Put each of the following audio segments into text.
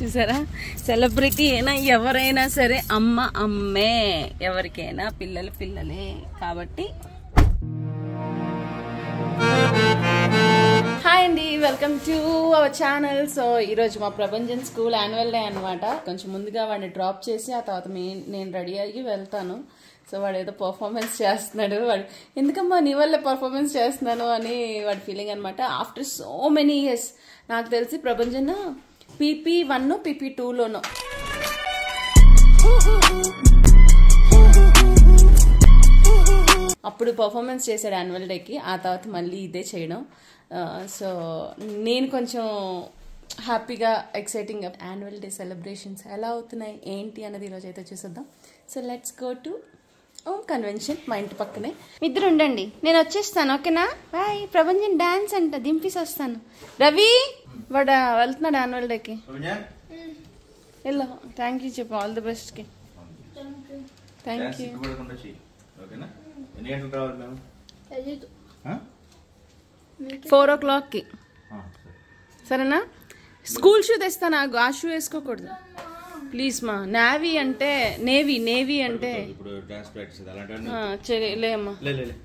చూసారా సెలబ్రిటీ అయినా ఎవరైనా సరే అమ్మ అమ్మే ఎవరికైనా పిల్లలు పిల్లలే కాబట్టి హాయ్ అండి welcome to our channel so ఈరోజు మా ప్రభంజన్ స్కూల్ యాన్యువల్ డే అనమాట కొంచెం ముందుగా వాడిని డ్రాప్ చేసి ఆ తర్వాత మే- నేను రెడీ అయ్యి వెళ్తాను సో వాడు ఏదో పర్ఫార్మెన్స్ చేస్తున్నాడు వాడు ఎందుకమ్మా నీ వల్ల పర్ఫార్మెన్స్ చేస్తున్నాను అని వాడి ఫీలింగ్ అనమాట ఆఫ్టర్ సో మెనీ ఇయర్స్ నాకు తెలిసి ప్రభంజన్ పీపీ వన్ పీపీ టూలోనో అప్పుడు పర్ఫార్మెన్స్ చేశాడు యాన్యువల్ డేకి ఆ తర్వాత మళ్ళీ ఇదే చేయడం సో నేను కొంచెం హ్యాపీగా ఎక్సైటింగ్ యాన్యువల్ డే సెలబ్రేషన్స్ ఎలా అవుతున్నాయి ఏంటి అన్నది ఈరోజు అయితే చూసేద్దాం so let's go to Om convention మా ఇంటి పక్కనే ఇద్దరు ఉండండి నేను వచ్చేస్తాను ఓకేనా బాయ్ ప్రభంజన్ డాన్స్ అంట దింపేసి వస్తాను రవి వాడు వెళ్తున్నాడు యాన్యువల్ డేకి వెళ్ళు థ్యాంక్ యూ చెప్పు ఆల్ ది బెస్ట్కి థ్యాంక్ యూ సిగ్గుపడకుండా చెయ్యి ఓకేనా ఎన్ని గంటలకు రావాలి మేము ఆ? ఫోర్ ఓ క్లాక్కి ఆ, సరే. సరేనా స్కూల్ షూ తెస్తాను ఆగు. ఆ షూ వేసుకోకూడదు ప్లీజ్ మా నేవీ అంటే నేవీ నేవీ అంటే ఇప్పుడు డాన్స్ ప్రాక్టీస్ అలాంటివన్నీ ఆ, సరే లేమ్మా లే లే, లే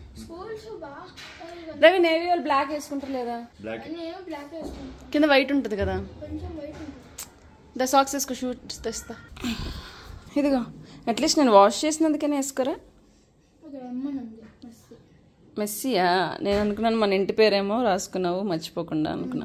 రవి నేవీ వాళ్ళు బ్లాక్ వేసుకుంటారు లేదా బ్లాక్ నేను బ్లాక్ వేసుకుంటాను కింద వైట్ ఉంటుంది కదా కొంచెం వైట్ ఉంటుంది ద సాక్స్ వేసుకో షూ తెస్తా ఇదిగో అట్లీస్ట్ నేను వాష్ చేసినందుకనే వేసుకోరా అది అమ్మనుంది మస్తు మెస్సీయా నేను అనుకున్నాను మన ఇంటి పేరేమో రాసుకున్నావు మర్చిపోకుండా అనుకున్నా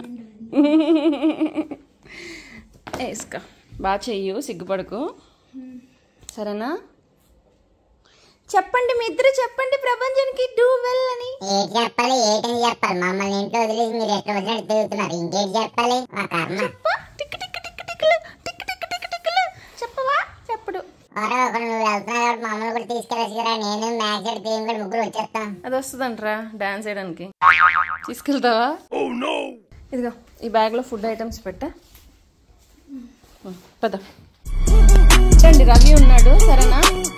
వేసుకో బాగా చెయ్యు సిగ్గుపడకు సరేనా చెప్పండి మీ ఇద్దరు చెప్పండి ప్రపంచానికి డూ వెల్ అని ఏటి చెప్పాలి ఏటని చెప్పాలి మమ్మల్ని ఇంట్లో వదిలేసి మీరు ఎక్కడ వచ్చినట్టు తిరుగుతున్నారు ఇంకేటి చెప్పాలి మా కర్మ టిక్ టిక్ టిక్ టిక్లు టిక్ టిక్ టిక్ టిక్లు చెప్పవా చెప్పడు ఒరే ఒకడు నువ్వు వెళ్తున్నావు కాబట్టి మమ్మల్ని కూడా తీసుకెళ్ళచ్చు కదా నేను మ్యాచ్ టీం కూడా ముగ్గురు వచ్చేస్తాం అది వస్తుందంటరా డాన్స్ చేయడానికి తీసుకెళ్తావా ఇదిగో ఈ బ్యాగ్లో ఫుడ్ ఐటమ్స్ పెట్టా ఉం, పద రండి రవి ఉన్నాడు సరేనా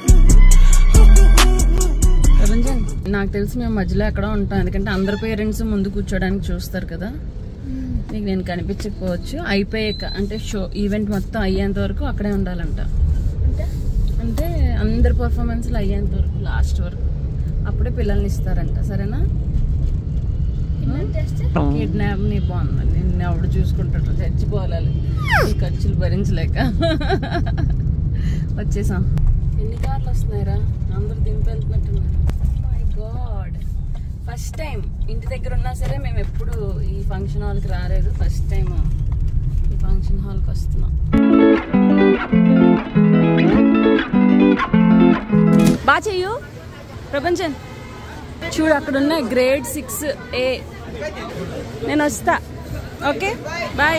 రవంజన్ నాకు తెలిసి మేము మధ్యలో ఎక్కడో ఉంటాం ఎందుకంటే అందరి పేరెంట్స్ ముందు కూర్చోడానికి చూస్తారు కదా నీకు నేను కనిపించకపోవచ్చు అయిపోయాక అంటే షో ఈవెంట్ మొత్తం అయ్యేంత వరకు అక్కడే ఉండాలంట అంటే అందరి పర్ఫార్మెన్స్లు అయ్యేంత వరకు లాస్ట్ వరకు అప్పుడే పిల్లల్ని ఇస్తారంట సరేనా కిడ్నాప్ నీ బాగుంది నిన్ను ఎవడు చూసుకుంటాడు చచ్చిపోవాలి ఈ ఖర్చులు భరించలేక వచ్చేసాం ఎన్ని కార్లు వస్తున్నాయిరా అందరు దింపి వెళ్తున్నట్టున్నారు మై గాడ్ ఫస్ట్ టైం ఇంటి దగ్గర ఉన్నా సరే మేము ఎప్పుడు ఈ ఫంక్షన్ హాల్కి రాలేదు ఫస్ట్ టైం ఈ ఫంక్షన్ హాల్కి వస్తున్నాం బాగా చెయ్యు ప్రపంచం చూడు అక్కడ ఉన్న గ్రేడ్ సిక్స్ ఏ నేను వస్తా ఓకే బాయ్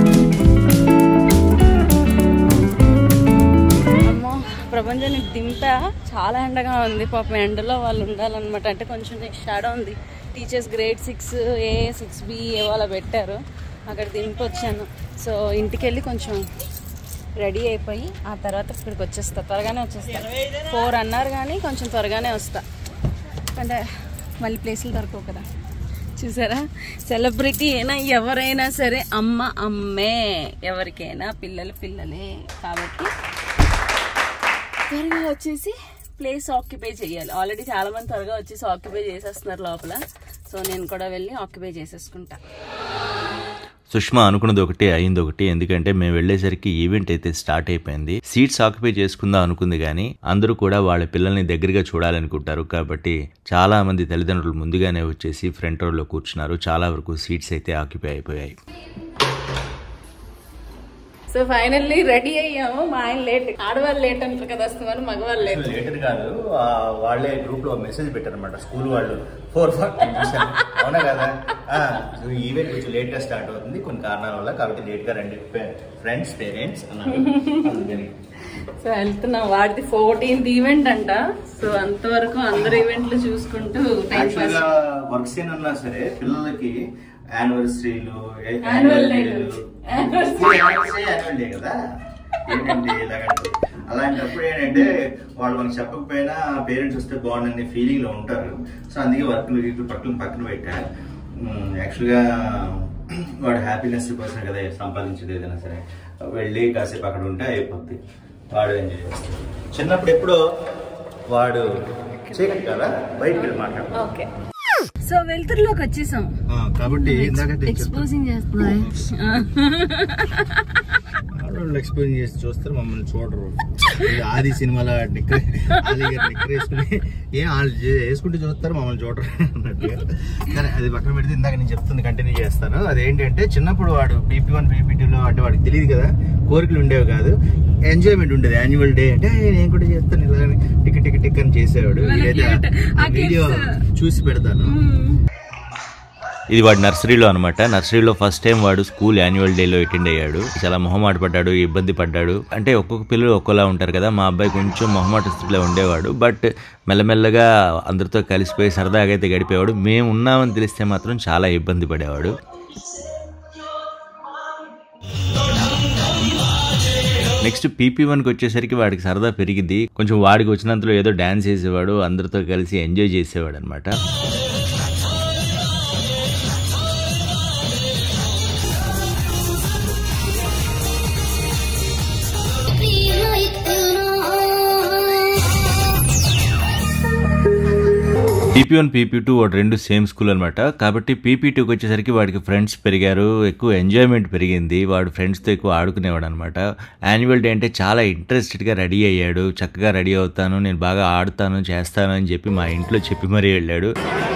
అమ్మో ప్రపంచానికి దింపా చాలా ఎండగా ఉంది పాపం ఎండలో వాళ్ళు ఉండాలన్నమాట అంటే కొంచెం షాడో ఉంది teachers grade six A six B A వాళ్ళ పెట్టారు అక్కడ దింపి వచ్చాను సో ఇంటికి వెళ్ళి కొంచెం రెడీ అయిపోయి ఆ తర్వాత ఇక్కడికి వచ్చేస్తా త్వరగానే వచ్చేస్తా ఫోర్ అన్నారు కానీ కొంచెం త్వరగానే వస్తా అంటే మళ్ళీ ప్లేసులు దొరకవు కదా చూసారా సెలబ్రిటీ అయినా ఎవరైనా సరే అమ్మ అమ్మే ఎవరికైనా పిల్లలు పిల్లలే కాబట్టి త్వరగా వచ్చేసి ప్లేస్ ఆక్యుపై చేయాలి ఆల్రెడీ చాలా మంది త్వరగా వచ్చేసి ఆక్యుపై చేసేస్తున్నారు లోపల సో నేను కూడా వెళ్ళి ఆక్యుపై చేసేసుకుంటా సుష్మా అనుకున్నది ఒకటి అయింది ఒకటి ఎందుకంటే మేము వెళ్ళేసరికి ఈవెంట్ అయితే స్టార్ట్ అయిపోయింది సీట్స్ ఆక్యుపై చేసుకుందాం అనుకుంది కానీ అందరూ కూడా వాళ్ళ పిల్లల్ని దగ్గరగా చూడాలనుకుంటారు కాబట్టి చాలా మంది తల్లిదండ్రులు ముందుగానే వచ్చేసి ఫ్రంట్ రోలో కూర్చున్నారు చాలా వరకు సీట్స్ అయితే ఆక్యుపై అయిపోయాయి సో ఫైనల్లీ రెడీ అయ్యాము మా ఆయన లేట్ ఆడవాళ్ళు లేట్ అంటారు కదా వస్తున్నారు మగవాళ్ళు లేట్ లేటర్ కాదు ఆ వాళ్ళే గ్రూప్ లో మెసేజ్ పెట్టారనమాట స్కూల్ వాళ్ళు ఫోర్ ఫార్టీ అవునా కదా ఈవెంట్ కొంచెం లేట్ గా స్టార్ట్ అవుతుంది కొన్ని కారణాల వల్ల కాబట్టి లేట్ గా రండి ఫ్రెండ్స్ పేరెంట్స్ అన్నారు అందుకని సో వెళ్తున్నాం వాడిది ఫోర్టీన్త్ ఈవెంట్ అంట సో అంతవరకు అందరు ఈవెంట్లు చూసుకుంటూ టైం యాక్చువల్ పాస్ గా వర్క్స్ ఏమన్నా సరే పిల్లలకి యానివర్సరీలు Annual day లు. యాన్యువల్ డే కదా ఏంటంటే ఇలాగంటే అలాంటప్పుడు ఏంటంటే వాళ్ళు మనకు చెప్పకపోయినా పేరెంట్స్ వస్తే బాగుండని ఫీలింగ్ లో ఉంటారు సో అందుకే వర్క్లు ఇటు పక్కన పక్కన పెట్టా యాక్చువల్గా వాడు హ్యాపీనెస్ కోసం కదా సంపాదించేది ఏదైనా సరే వెళ్ళి కాసేపు అక్కడ ఉంటే అయిపోద్ది వాడు ఎంజాయ్ చేస్తాడు చిన్నప్పుడు ఎప్పుడో వాడు చీకటి కదా బయటికి వెళ్ళి మాట్లాడు ఓకే సో వెలుతురులోకి వచ్చేసాం కాబట్టి ఇందాక ఎక్స్పోజింగ్ చేస్తున్నాయి ఆడవాళ్ళు ఎక్స్ప్లెయిన్ చేసి చూస్తారు మమ్మల్ని చూడరు ఇది ఆది సినిమాలో నిక్కర్ ఆది గారు నిక్కర్ వేసుకుని ఏం వాళ్ళు చే- వేసుకుంటే చూస్తారు మమ్మల్ని చూడరు అన్నట్టుగా సరే అది పక్కన పెడితే ఇందాక నేను చెప్తుంది కంటిన్యూ చేస్తాను అదేంటంటే చిన్నప్పుడు వాడు పీపీ వన్ పీపీ టూలో అంటే వాడికి తెలియదు కదా కోరికలు ఉండేవి కాదు ఎంజాయ్మెంట్ ఉండేది యాన్యువల్ డే అంటే నేను కూడా చేస్తాను ఇలా అని టిక్ టిక్ టిక్ అని చేసేవాడు వాళ్ళకి ఇదైతే cute. ఆ వీడియో kids. చూసి పెడతాను ఇది వాడు నర్సరీలో అనమాట నర్సరీలో ఫస్ట్ టైం వాడు స్కూల్ యాన్యువల్ డేలో అటెండ్ అయ్యాడు చాలా మొహమాట పడ్డాడు ఇబ్బంది పడ్డాడు అంటే ఒక్కొక్క పిల్లలు ఒక్కోలా ఉంటారు కదా మా అబ్బాయి కొంచెం మొహమాట స్థితిలో ఉండేవాడు బట్ మెల్లమెల్లగా అందరితో కలిసిపోయి సరదాగా అయితే గడిపేవాడు మేము ఉన్నామని తెలిస్తే మాత్రం చాలా ఇబ్బంది పడేవాడు నెక్స్ట్ పీపీ వన్కి వచ్చేసరికి వాడికి సరదా పెరిగింది కొంచెం వాడికి వచ్చినంతలో ఏదో డాన్స్ చేసేవాడు అందరితో కలిసి ఎంజాయ్ చేసేవాడు అనమాట పీపీ వన్ పీపీ టూ వాడు రెండు సేమ్ స్కూల్ అనమాట కాబట్టి పీపీ టూకి వచ్చేసరికి వాడికి ఫ్రెండ్స్ పెరిగారు ఎక్కువ ఎంజాయ్మెంట్ పెరిగింది వాడు ఫ్రెండ్స్తో ఎక్కువ ఆడుకునేవాడు అనమాట యాన్యువల్ డే అంటే చాలా ఇంట్రెస్టెడ్గా రెడీ అయ్యాడు చక్కగా రెడీ అవుతాను నేను బాగా ఆడుతాను చేస్తాను అని చెప్పి మా ఇంట్లో చెప్పి మరీ వెళ్ళాడు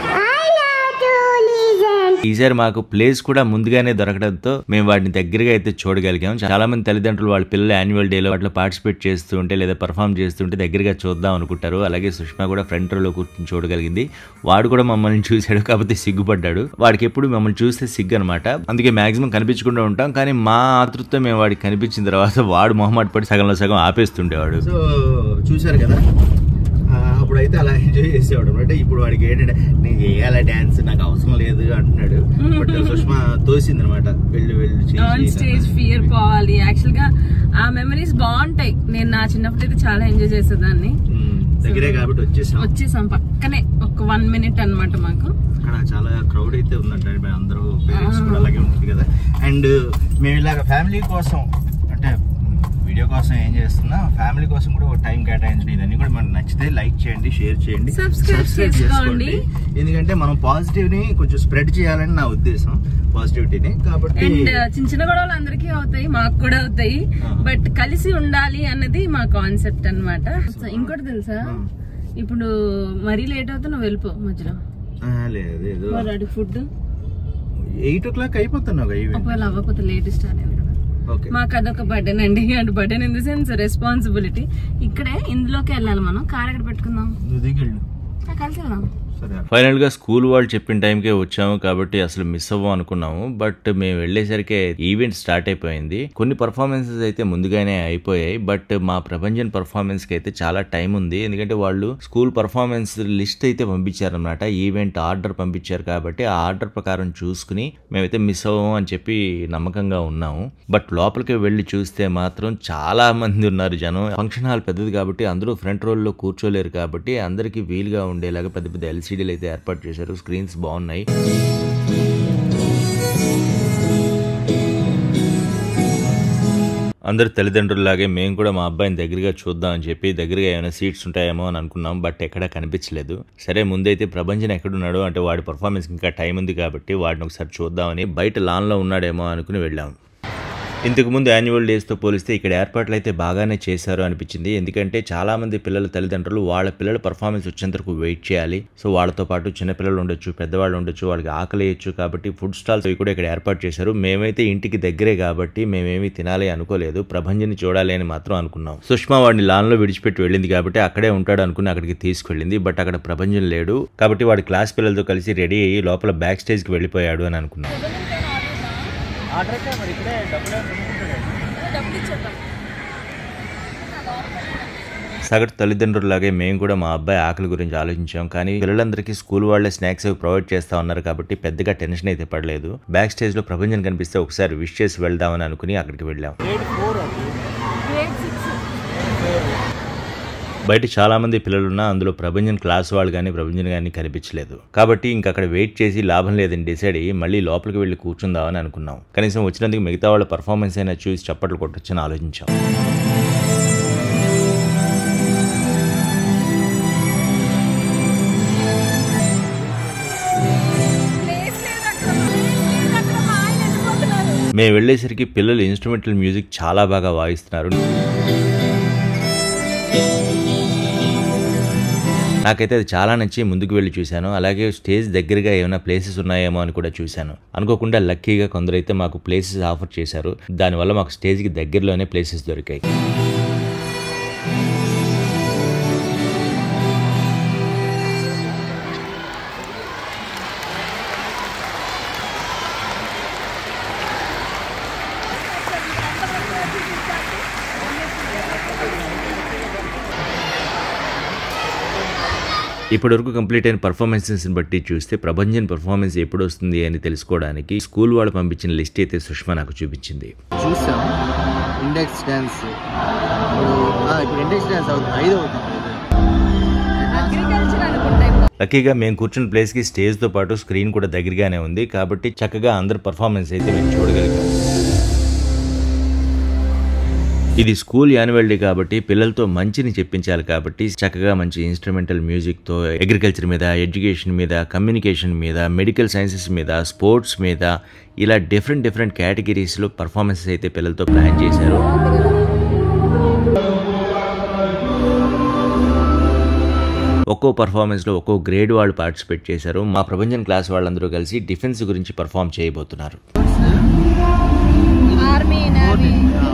ఈసారి మాకు ప్లేస్ కూడా ముందుగానే దొరకడంతో మేము వాటిని దగ్గరగా అయితే చూడగలిగాం చాలా మంది తల్లిదండ్రులు వాళ్ళ పిల్లలు యాన్యువల్ డేలో వాటిలో పార్టిసిపేట్ చేస్తూ ఉంటే లేదా పర్ఫామ్ చేస్తుంటే దగ్గరగా చూద్దాం అనుకుంటారు అలాగే సుష్మా కూడా ఫ్రంట్ రోలో కూర్చొని చూడగలిగింది వాడు కూడా మమ్మల్ని చూశాడు కాకపోతే సిగ్గుపడ్డాడు వాడికి ఎప్పుడు మమ్మల్ని చూస్తే సిగ్గు అనమాట అందుకే మాక్సిమం కనిపించకుండా ఉంటాం కానీ మా ఆతృత్వం మేము వాడికి కనిపించిన తర్వాత వాడు మొహమాట పడి సగంలో సగం ఆపేస్తుండేవాడు సో చూశారు కదా ఆ, అప్పుడైతే అలా ఎంజాయ్ చేసేవాడు అంటే ఇప్పుడు వాడికి ఏంటంటే నేను చేయాలా డాన్స్ నాకు అవసరం లేదు అంటున్నాడు బట్ సుష్మా తోసింది అనమాట వెళ్ళి వెళ్ళి ఆన్ చేసి స్టేజ్ ఫియర్ పోవాలి యాక్చువల్ గా ఆ మెమరీస్ బాగుంటాయి నేను నా చిన్నప్పుడు అయితే చాలా ఎంజాయ్ చేసేదాన్ని ఉమ్, దగ్గరే కాబట్టి వచ్చేసాం వచ్చేసాం పక్కనే ఒక వన్ మినిట్ అన్నమాట మాకు అక్కడ చాలా క్రౌడ్ అయితే ఉందంట మరి అందరూ పేరెంట్స్ కూడా అలాగే ఉంటుంది కదా అండ్ మేము ఇలాగ ఫ్యామిలీ కోసం అంటే వీడియో కోసం ఏం చేస్తున్నా ఫ్యామిలీ కోసం కూడా ఒక టైం కేటాయించడం ఇదన్నీ కూడా మనకు నచ్చితే లైక్ చేయండి షేర్ చేయండి Subscribe చేసుకోండి. ఎందుకంటే మనం పాజిటివ్ ని కొంచెం స్ప్రెడ్ చేయాలని నా ఉద్దేశం పాజిటివిటీని కాబట్టి అండ్ చిన్న చిన్న గొడవలు అందరికీ అవుతాయి మాకు కూడా అవుతాయి బట్ కలిసి ఉండాలి అన్నది మా కాన్సెప్ట్ అన్నమాట సో ఇంకోటి తెలుసా ఆ. ఇప్పుడు మరీ లేట్ అవుతా నువ్వు వెళ్ళిపో మధ్యలో ఆ, లేదు ఏదో మరి అడిగి ఫుడ్ ఎయిట్ ఓ క్లాక్ అయిపోతున్నావు ఈవెంట్ ఒకవేళ అవ్వకపోతే లేట్ స్టార్ట్ అయింది కదా ఓకే మాకు అదొక బర్డెన్ అండి and burden in the sense responsibility ఇక్కడే ఇందులోకి వెళ్ళాలి మనం కార్ ఎక్కడ పెట్టుకుందాం నువ్వు దిగిళ్ళు ఆ, కలిసి వెళ్దాం సరే ఫైనల్ గా స్కూల్ వాళ్ళు చెప్పిన టైంకే వచ్చాము కాబట్టి అసలు మిస్ అవ్వం అనుకున్నాము బట్ మేము వెళ్ళేసరికి ఈవెంట్ స్టార్ట్ అయిపోయింది కొన్ని పర్ఫార్మెన్సెస్ అయితే ముందుగానే అయిపోయాయి బట్ మా ప్రభంజన్ పర్ఫార్మెన్స్ కి అయితే చాలా టైం ఉంది ఎందుకంటే వాళ్ళు స్కూల్ పర్ఫార్మెన్స్ లిస్ట్ అయితే పంపించారనమాట ఈవెంట్ ఆర్డర్ పంపించారు కాబట్టి ఆ ఆర్డర్ ప్రకారం చూసుకుని మేమైతే మిస్ అవ్వము అని చెప్పి నమ్మకంగా ఉన్నాము బట్ లోపలికి వెళ్ళి చూస్తే మాత్రం చాలా మంది ఉన్నారు జనం ఫంక్షన్ హాల్ పెద్దది కాబట్టి అందరూ ఫ్రంట్ రోల్లో కూర్చోలేరు కాబట్టి అందరికీ వీలుగా ఉండేలాగా పెద్ద పెద్ద ఎల్సీడీలు అయితే ఏర్పాటు చేశారు స్క్రీన్స్ బాగున్నాయి అందరు తల్లిదండ్రుల్లాగే మేము కూడా మా అబ్బాయిని దగ్గరగా చూద్దాం అని చెప్పి దగ్గరగా ఏమైనా సీట్స్ ఉంటాయేమో అని అనుకున్నాం బట్ ఎక్కడా కనిపించలేదు సరే ముందైతే ప్రభంజన్ ఎక్కడున్నాడు అంటే వాడి పర్ఫార్మెన్స్ ఇంకా టైం ఉంది కాబట్టి వాడిని ఒకసారి చూద్దామని బయట లాన్లో ఉన్నాడేమో అనుకుని వెళ్ళాం ఇంతకు ముందు యాన్యువల్ డేస్తో పోలిస్తే ఇక్కడ ఏర్పాట్లు అయితే బాగానే చేశారు అనిపించింది ఎందుకంటే చాలా మంది పిల్లల తల్లిదండ్రులు వాళ్ళ పిల్లల పర్ఫార్మెన్స్ వచ్చేంత వరకు వెయిట్ చేయాలి సో వాళ్ళతో పాటు చిన్న పిల్లలు ఉండొచ్చు పెద్దవాళ్ళు ఉండొచ్చు వాళ్ళకి ఆకలి వేయచ్చు కాబట్టి ఫుడ్ స్టాల్స్ అవి కూడా ఇక్కడ ఏర్పాటు చేశారు మేమైతే ఇంటికి దగ్గరే కాబట్టి మేమేమి తినాలి అనుకోలేదు ప్రభంజని చూడాలి అని మాత్రం అనుకున్నాం సుష్మా వాడిని లాన్లో విడిచిపెట్టి వెళ్ళింది కాబట్టి అక్కడే ఉంటాడు అనుకుని అక్కడికి తీసుకెళ్ళింది బట్ అక్కడ ప్రభంజన్ లేడు కాబట్టి వాడి క్లాస్ పిల్లలతో కలిసి రెడీ అయ్యి లోపల బ్యాక్ స్టేజ్కి వెళ్ళిపోయాడు అని అనుకున్నాం సగటు తల్లిదండ్రులాగే మేము కూడా మా అబ్బాయి ఆకలి గురించి ఆలోచించాం కానీ పిల్లలందరికీ స్కూల్ వాళ్ళే స్నాక్స్ అవి ప్రొవైడ్ చేస్తా ఉన్నారు కాబట్టి పెద్దగా టెన్షన్ అయితే పడలేదు బ్యాక్ స్టేజ్ లో ప్రపంచం కనిపిస్తే ఒకసారి విష్ చేసి వెళ్దామని అనుకుని అక్కడికి వెళ్ళాం బయట చాలా మంది పిల్లలున్నా అందులో ప్రభంజన్ క్లాస్ వాళ్ళు కానీ ప్రభంజన్ కానీ కనిపించలేదు కాబట్టి ఇంక అక్కడ వెయిట్ చేసి లాభం లేదని డిసైడ్ అయ్యి మళ్ళీ లోపలికి వెళ్ళి కూర్చుందామని అనుకున్నాం కనీసం వచ్చినందుకు మిగతా వాళ్ళ పర్ఫార్మెన్స్ అయినా చూసి చప్పట్లు కొట్టొచ్చని ఆలోచించాం మేము వెళ్ళేసరికి పిల్లలు ఇన్స్ట్రుమెంటల్ మ్యూజిక్ చాలా బాగా వాయిస్తున్నారు నాకైతే అది చాలా నచ్చి ముందుకు వెళ్ళి చూశాను అలాగే స్టేజ్ దగ్గరగా ఏమైనా ప్లేసెస్ ఉన్నాయేమో అని కూడా చూశాను అనుకోకుండా లక్కీగా కొందరైతే మాకు ప్లేసెస్ ఆఫర్ చేశారు దానివల్ల మాకు స్టేజ్కి దగ్గరలోనే ప్లేసెస్ దొరికాయి ఇప్పటివరకు కంప్లీట్ అయిన పర్ఫార్మెన్సెస్ని బట్టి చూస్తే ప్రభంజన్ పర్ఫార్మెన్స్ ఎప్పుడు వస్తుంది అని తెలుసుకోవడానికి స్కూల్ వాళ్ళు పంపించిన లిస్ట్ అయితే సుష్మా నాకు చూపించింది చూసాం ఇండెక్స్ డ్యాన్స్ ఇప్పుడు ఆ, ఇప్పుడు ఇండెక్స్ డ్యాన్స్ అవుతుంది ఐదు అవుతుంది అగ్రికల్చర్ అనుకుంటా ఇప్పుడు. లక్కీగా మేము కూర్చున్న ప్లేస్కి స్టేజ్తో పాటు స్క్రీన్ కూడా దగ్గరగానే ఉంది కాబట్టి చక్కగా అందరి పర్ఫార్మెన్స్ అయితే మేము చూడగలిగాం ఇది స్కూల్ యాన్యువల్ డే కాబట్టి పిల్లలతో మంచిని చెప్పించాలి కాబట్టి చక్కగా మంచి ఇన్స్ట్రుమెంటల్ మ్యూజిక్తో అగ్రికల్చర్ మీద ఎడ్యుకేషన్ మీద కమ్యూనికేషన్ మీద మెడికల్ సైన్సెస్ మీద స్పోర్ట్స్ మీద ఇలా డిఫరెంట్ డిఫరెంట్ కేటగిరీస్లో పర్ఫార్మెన్సెస్ అయితే పిల్లలతో ప్లాన్ చేశారు ఒక్కో పర్ఫార్మెన్స్లో ఒక్కో గ్రేడ్ వాళ్ళు పార్టిసిపేట్ చేశారు మా ప్రపంచం క్లాస్ వాళ్ళందరూ కలిసి డిఫెన్స్ గురించి పర్ఫామ్ చేయబోతున్నారు ఆర్మీ నేవీ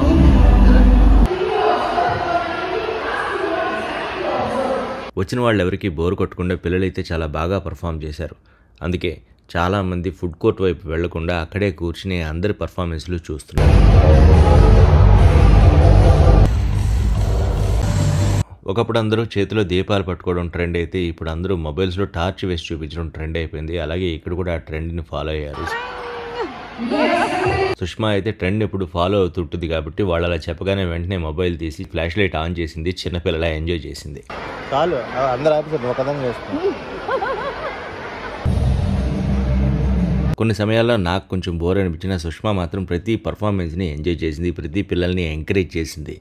వచ్చిన వాళ్ళు ఎవరికి బోర్ కొట్టకుండా పిల్లలైతే చాలా బాగా పర్ఫామ్ చేశారు అందుకే చాలామంది ఫుడ్ కోర్ట్ వైపు వెళ్లకుండా అక్కడే కూర్చుని అందరి పర్ఫార్మెన్స్లు చూస్తున్నారు ఒకప్పుడు అందరూ చేతిలో దీపాలు పట్టుకోవడం ట్రెండ్ అయితే ఇప్పుడు అందరూ మొబైల్స్లో టార్చ్ వేసి చూపించడం ట్రెండ్ అయిపోయింది అలాగే ఇక్కడ కూడా ఆ ట్రెండ్ని ఫాలో అయ్యారు సుష్మా అయితే ట్రెండ్ ఎప్పుడు ఫాలో అవుతుంటుంది కాబట్టి వాళ్ళు అలా చెప్పగానే వెంటనే మొబైల్ తీసి ఫ్లాష్ లైట్ ఆన్ చేసింది చిన్నపిల్లలా ఎంజాయ్ చేసింది చాలు ఆ, అందరు ఆఫీసర్ ఒక కథం చేస్తాం కొన్ని సమయాల్లో నాకు కొంచెం బోర్ అనిపించిన సుష్మా మాత్రం ప్రతి పర్ఫార్మెన్స్ని ఎంజాయ్ చేసింది ప్రతి పిల్లల్ని ఎంకరేజ్ చేసింది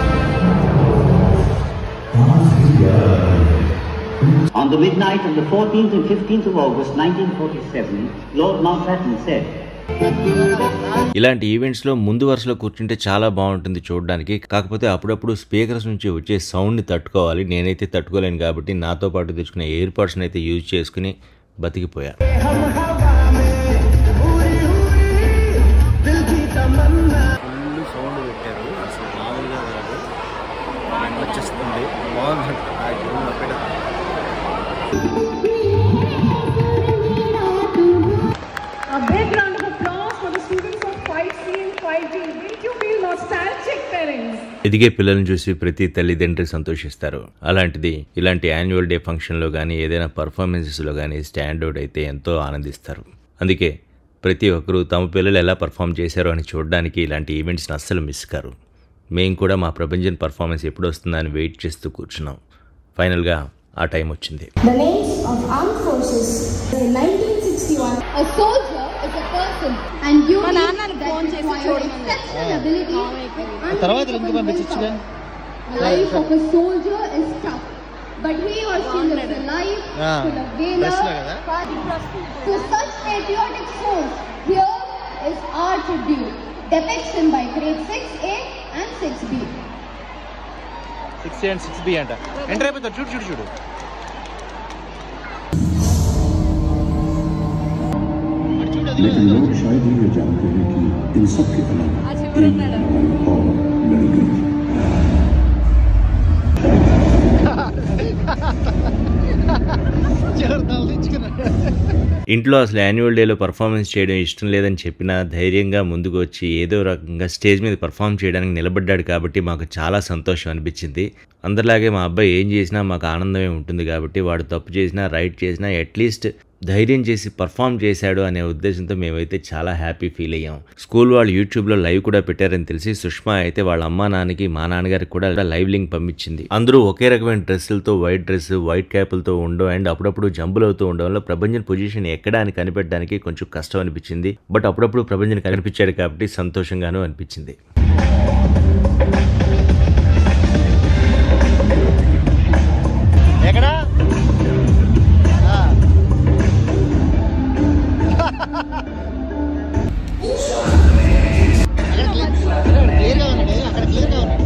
On the midnight of the 14th and 15th of August 1947, Lord Mountbatten said, ఇలాంటి ఈవెంట్స్లో ముందు వరుసలో కూర్చుంటే చాలా బాగుంటుంది చూడడానికి కాకపోతే అప్పుడప్పుడు స్పీకర్స్ నుంచి వచ్చే సౌండ్ని తట్టుకోవాలి నేనైతే తట్టుకోలేను కాబట్టి నాతో పాటు తెచ్చుకున్న ఎయిర్ పాడ్స్ని అయితే యూజ్ చేసుకుని బతికిపోయా ఫుల్ సౌండ్ పెట్టారు అసలు మామూలుగా కాదు నాకు వచ్చేస్తుంది బాగుంది నాకు ఏం నొప్పెడ. A big round of applause for the students of 5C and 5D. Make you feel nostalgic, parents. ఎదిగే పిల్లల్ని చూసి ప్రతి తల్లిదండ్రి సంతోషిస్తారు అలాంటిది ఇలాంటి యాన్యువల్ డే ఫంక్షన్లో కానీ ఏదైనా పర్ఫార్మెన్సెస్లో కానీ స్టాండ్ అవుట్ అయితే ఎంతో ఆనందిస్తారు అందుకే ప్రతి ఒక్కరూ తమ పిల్లలు ఎలా పర్ఫామ్ చేశారో అని చూడడానికి ఇలాంటి ఈవెంట్స్ని అస్సలు మిస్ కారు మేము కూడా మా ప్రపంచం పర్ఫార్మెన్స్ ఎప్పుడు వస్తుందా అని వెయిట్ చేస్తూ కూర్చున్నాం ఫైనల్గా ఆ టైం వచ్చింది The names of armed forces in 1961. A soldier is a person and you that require exceptional ability with తర్వాత ఎందుకు unbreakable పంపించచ్చుగా willpower. The life of a soldier is tough, but he or she lives a life Ah, full of valor. best lah kada? To such patriotic souls, here is our tribute. Depiction by grade 6A and 6B. Six and six B అంట enter అయిపోతారు చూడు చూడు చూడు लेकिन लोग शायद ही ये जानते हैं कि इन सब के अलावा एक लड़ाई और लड़ी गई ఇంట్లో అసలు యాన్యువల్ డేలో పర్ఫార్మెన్స్ చేయడం ఇష్టం లేదని చెప్పినా ధైర్యంగా ముందుకు వచ్చి ఏదో రకంగా స్టేజ్ మీద పర్ఫామ్ చేయడానికి నిలబడ్డాడు కాబట్టి మాకు చాలా సంతోషం అనిపించింది అందరిలాగే మా అబ్బాయి ఏం చేసినా మాకు ఆనందమే ఉంటుంది కాబట్టి వాడు తప్పు చేసినా రైట్ చేసినా అట్లీస్ట్ ధైర్యం చేసి పర్ఫామ్ చేశాడు అనే ఉద్దేశంతో మేమైతే చాలా హ్యాపీ ఫీల్ అయ్యాం స్కూల్ వాళ్ళు యూట్యూబ్లో లైవ్ కూడా పెట్టారని తెలిసి సుష్మా అయితే వాళ్ళ అమ్మా నాన్నకి మా నాన్నగారికి కూడా లైవ్ లింక్ పంపించింది అందరూ ఒకే రకమైన డ్రెస్సులతో వైట్ డ్రెస్ వైట్ క్యాపులతో ఉండడం అండ్ అప్పుడప్పుడు జంపులు అవుతూ ఉండడం వల్ల ప్రభంజన్ పొజిషన్ ఎక్కడ అని కనిపెట్టడానికి కొంచెం కష్టం అనిపించింది బట్ అప్పుడప్పుడు ప్రభంజన్ కనిపించాడు కాబట్టి సంతోషంగానూ అనిపించింది ఎక్కడా క్లియర్గా ఉన్నాడు అక్కడ క్లియర్గా ఉన్నాడు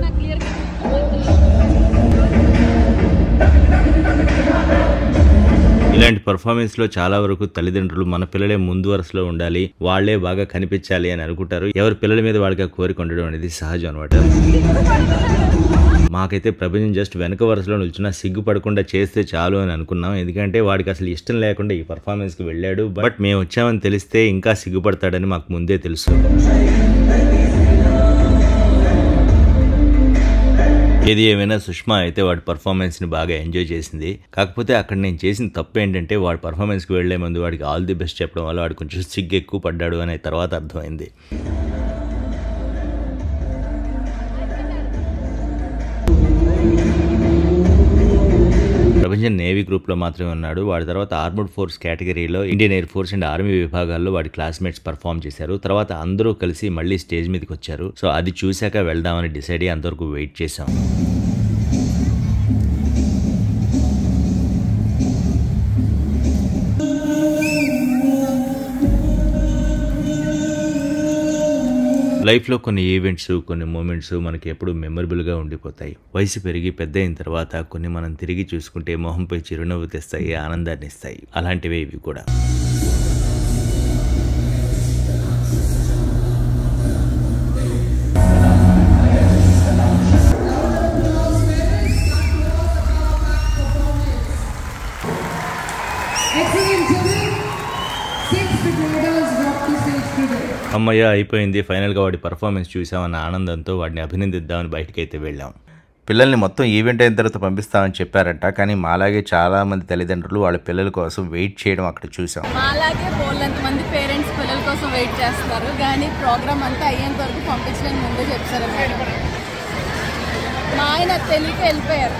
ఇలాంటి పర్ఫార్మెన్స్ లో చాలా వరకు తల్లిదండ్రులు మన పిల్లలే ముందు వరుసలో ఉండాలి వాళ్లే బాగా కనిపించాలి అని అనుకుంటారు ఎవరి పిల్లల మీద వాళ్ళకి ఆ కోరిక ఉండడం అనేది సహజం అనమాట మాకైతే ప్రపంచం జస్ట్ వెనక వరుసలో నిల్చున్నా సిగ్గుపడకుండా చేస్తే చాలు అని అనుకున్నాం ఎందుకంటే వాడికి అసలు ఇష్టం లేకుండా ఈ పర్ఫార్మెన్స్ కి వెళ్ళాడు బట్ మేము వచ్చామని తెలిస్తే ఇంకా సిగ్గుపడతాడని మాకు ముందే తెలుసు ఏది ఏమైనా సుష్మా అయితే వాడి పర్ఫార్మెన్స్ ని బాగా ఎంజాయ్ చేసింది కాకపోతే అక్కడ నేను చేసిన తప్పు ఏంటంటే వాడి పర్ఫార్మెన్స్ కి వెళ్లే ముందు వాడికి ఆల్ ది బెస్ట్ చెప్పడం వల్ల వాడు కొంచెం సిగ్గు ఎక్కువ పడ్డాడు అనే తర్వాత అర్థమైంది ప్రపంచం నేవీ గ్రూప్లో మాత్రమే ఉన్నాడు వాడి తర్వాత ఆర్మర్డ్ ఫోర్స్ కేటగిరీలో Indian Air Force and army విభాగాల్లో వాడి క్లాస్మేట్స్ పర్ఫామ్ చేశారు తర్వాత అందరూ కలిసి మళ్ళీ స్టేజ్ మీదకి వచ్చారు సో అది చూశాక వెళ్దామని డిసైడ్ అయ్యి అంతవరకు వెయిట్ చేశాం లైఫ్లో కొన్ని ఈవెంట్స్ కొన్ని మూమెంట్స్ మనకి ఎప్పుడు మెమరబుల్గా ఉండిపోతాయి వయసు పెరిగి పెద్ద అయిన తర్వాత కొన్ని మనం తిరిగి చూసుకుంటే మొహంపై చిరునవ్వు తెస్తాయి ఆనందాన్ని ఇస్తాయి అలాంటివే ఇవి కూడా Excellent children. Six graders rock the stage today. అమ్మయ్య అయిపోయింది ఫైనల్గా వాడి పర్ఫార్మెన్స్ చూసామన్న ఆనందంతో వాడిని అభినందిద్దామని బయటకైతే వెళ్ళాం పిల్లల్ని మొత్తం ఈవెంట్ అయిన తర్వాత పంపిస్తామని చెప్పారంట కానీ మాలాగే చాలా మంది తల్లిదండ్రులు వాళ్ళ పిల్లల కోసం వెయిట్ చేయడం అక్కడ చూసాం మాలాగే బోల్డంత మంది పేరెంట్స్ పిల్లల కోసం వెయిట్ చేస్తారు కానీ ప్రోగ్రామ్ అంతా అయ్యేంత వరకు పంపించడానికి ముందే చెప్తారు మేడం మా ఆయన తెలియక వెళ్ళిపోయారు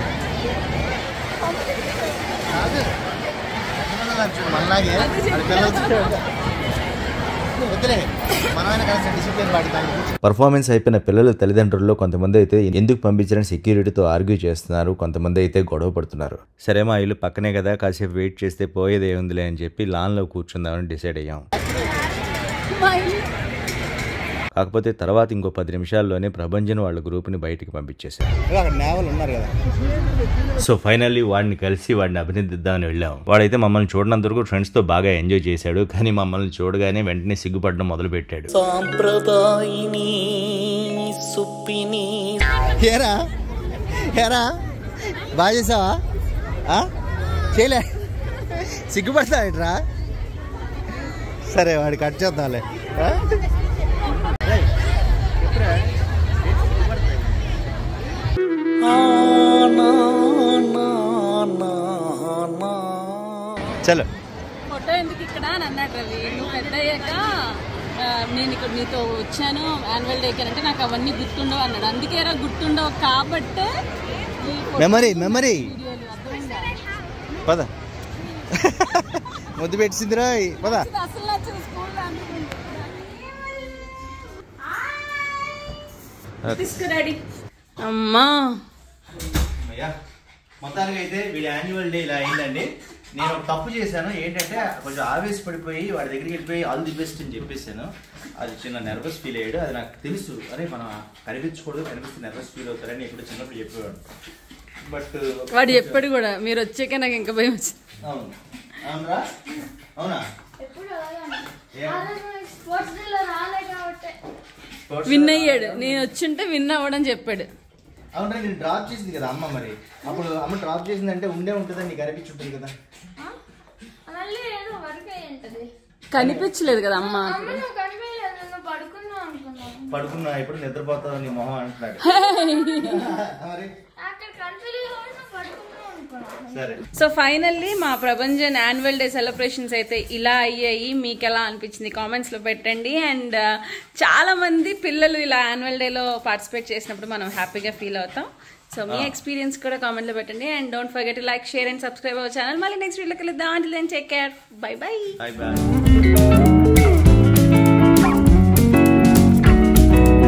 మనలాగే వాళ్ళ పిల్లలతో వద్దులే మనమైనా కలిసి డిసిప్లిన్ పాటిద్దాం పర్ఫార్మెన్స్ అయిపోయిన పిల్లల తల్లిదండ్రుల్లో కొంతమంది అయితే ఎందుకు పంపించడానికి సెక్యూరిటీతో ఆర్గ్యూ చేస్తున్నారు కొంతమంది అయితే గొడవ పడుతున్నారు సరే మా ఇల్లు పక్కనే కదా కాసేపు వెయిట్ చేస్తే పోయేది ఏముందిలే అని చెప్పి లాన్లో కూర్చుందామని డిసైడ్ అయ్యాం మా ఇల్లు కాకపోతే తర్వాత ఇంకో పది నిమిషాల్లోనే ప్రభంజన్ వాళ్ళ గ్రూప్ని బయటికి పంపించేశారు అక్కడ నేవలు ఉన్నారు కదా సో ఫైనల్లీ వాడిని కలిసి వాడిని అభినందిద్దామని వెళ్ళాం వాడైతే మమ్మల్ని చూడనంత వరకు ఫ్రెండ్స్తో బాగా ఎంజాయ్ చేశాడు కానీ మమ్మల్ని చూడగానే వెంటనే సిగ్గుపడడం మొదలుపెట్టాడు సాంప్రదాయిని సుప్పిని ఏరా ఏరా బాగా చేసావా ఆ? చేయలే సిగ్గుపడతావిట్రా సరే వాడి కట్ చేద్దాంలే ఆ? చలో ఫోటో ఎందుకు ఇక్కడ అని అన్నాడు రవి నువ్వు పెద్ద అయ్యాక ఆ, నేను ఇక్కడ నీతో వచ్చాను యాన్యువల్ డేకి అంటే నాకు అవన్నీ గుర్తుండవు అన్నాడు అందుకే రా గుర్తుండవు కాబట్టే ఈ ఫోటో మెమరీ మెమరీ వీడియోలు అర్థమైందా? పద ముద్దు పెట్టిందిరా పద ఇది అసలు నచ్చదు స్కూల్లో తీసుకురాడి అమ్మా మొత్తానికి అయితే వీడి యాన్యువల్ డే ఇలా అయిందండి నేను ఒక తప్పు చేశాను ఏంటంటే కొంచెం ఆవేశపడిపోయి వాడి దగ్గరికి వెళ్ళిపోయి ఆల్ ది బెస్ట్ అని చెప్పేశాను అది చిన్న నర్వస్ ఫీల్ అయ్యాడు అది నాకు తెలుసు అరే మనం కనిపించకూడదు కనిపిస్తే నర్వస్ ఫీల్ అవుతారని ఇప్పుడు చిన్నప్పుడు చెప్పేవాడు బట్ వాడు చెప్పాడు కూడా మీరు వచ్చాక నాకు ఇంకా భయం వచ్చింది అవును అవునరా అవునా స్పోర్ట్స్ డేలో రాలే కాబట్టి Sports విన్ అయ్యాడు నేను వచ్చుంటే విన్ అవ్వడం చెప్పాడు అవునరా నేను డ్రాప్ చేసింది కదా అమ్మ మరి అప్పుడు అమ్మ డ్రాప్ చేసిందంటే ఉండే ఉంటుందని నీకు అనిపించుంటుంది కదా మళ్ళీ ఏదో వర్క్ అయి ఉంటది కనిపించలేదు కదా అమ్మ అమ్మ నువ్వు కనిపించలేదు నువ్వు పడుకున్నావు అనుకున్నాను పడుకున్నా ఎప్పుడు నిద్రపోతావు నీ మొహం అంటున్నాడు మరి అక్కడ కనిపించలేదు కాబట్టి నువ్వు పడుకున్నావు అనుకున్నాను సరే సో ఫైనల్లీ మా ప్రభంజన్ యాన్యువల్ డే సెలబ్రేషన్స్ అయితే ఇలా అయ్యాయి మీకు ఎలా అనిపించింది కామెంట్స్ లో పెట్టండి అండ్ చాలా మంది పిల్లలు ఇలా యాన్యువల్ డేలో పార్టిసిపేట్ చేసినప్పుడు మనం హ్యాపీగా ఫీల్ అవుతాం సో మీ ఎక్స్పీరియన్స్ కూడా కామెంట్ లో పెట్టండి and don't forget like share and subscribe our channel మళ్ళీ నెక్స్ట్ వీడియోకి వెళ్దాం అంటే take care bye bye bye bye